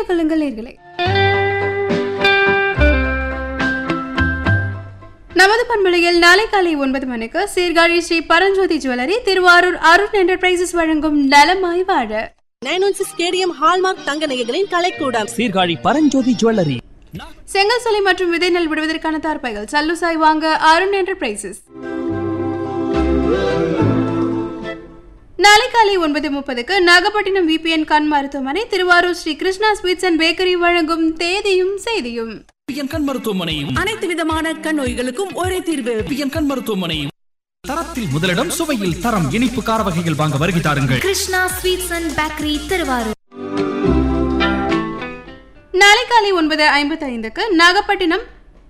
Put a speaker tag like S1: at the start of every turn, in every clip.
S1: நினைவு கொள்ளுங்கள் நேர்களே நமது பண்பலையில் நாளை காலை ஒன்பது மணிக்கு சீர்காழி ஸ்ரீ பரஞ்சோதி ஜுவல்லரி திருவாரூர் அருண் என்டர்பிரைசஸ் வழங்கும் நலமாய் வாழ
S2: nine one six KDM hallmark தங்க நகைகளின் கலைக்கூடம்
S3: சீர்காழி பரஞ்சோதி ஜுவல்லரி
S1: செங்கல் சோலை மற்றும் விதை நெல் விடுவதற்கான தார்ப்பைகள் சல்லுசாய் வாங்க அருண் என்டர்பிரைசஸ் நாளை காலை ஒன்பது முப்பதுக்கு நாகப்பட்டினம் விபிஎன் கண் மருத்துவமனை Thiruvarur Sri Krishna sweets and bakery வழங்கும் தேதியும் செய்தியும்
S3: பிஎன் கண் மருத்துவமனையும்
S2: அனைத்து விதமான கண் நோய்களுக்கும் ஒரே தீர்வு
S3: பிஎன் கண் மருத்துவமனையும் தரத்தில் முதலிடம் சுவையில் தரம் இனிப்பு கார வகைகள் வாங்க வருகை தாருங்கள்
S4: Krishna sweets and bakery Thiruvarur
S1: நாளை காலை ஒன்பது ஐம்பத்தி ஐந்துக்கு நாகப்பட்டினம்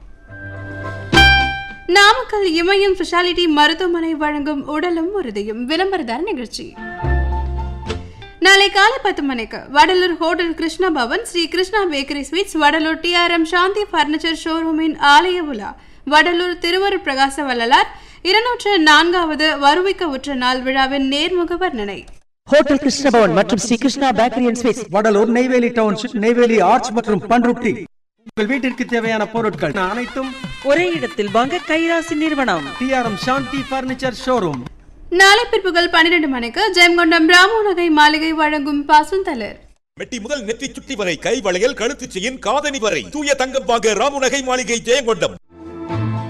S1: நாமக்கல் இமயம் ஸ்பெஷாலிட்டி மருத்துவமனை வழங்கும் உடலும் உறுதியும் விளம்பரதார நிகழ்ச்சி நாளை காலை பத்து மணிக்கு Vadalur hotel Krishna Bhavan Sri Krishna bakery sweets Vadalur TRM Shanthi furniture ஷோரூமின் ஆலய உலா வடலூர் திருவருட் பிரகாச வள்ளலார் இருநூற்று நான்காவது வருவிக்க உற்ற நாள் விழாவின் நேர்முக வர்ணனை
S5: ஹோட்டல் கிருஷ்ணபவன் மற்றும் Sri Krishna bakery and sweets
S6: Vadalur Neyveli township Neyveli arts மற்றும் பண்ருட்டி உங்கள் வீட்டிற்கு தேவையான பொருட்கள் அனைத்தும்
S2: ஒரே இடத்தில் வாங்க கைராசி நிறுவனம்
S6: டிஆர்எம் சாந்தி பர்னிச்சர் ஷோரூம்
S1: நாளை பிற்பகல் பன்னிரண்டு மணிக்கு ஜெயங்கொண்டம் ராமு நகை மாளிகை வழங்கும் பசுந்தலர்
S7: மெட்டி முதல் நெற்றி சுட்டி வரை கை வளையல் கழுத்து செயின் காதணி வரை தூய தங்கம் வாங்க ராமுநகை மாளிகை ஜெயங்கொண்டம்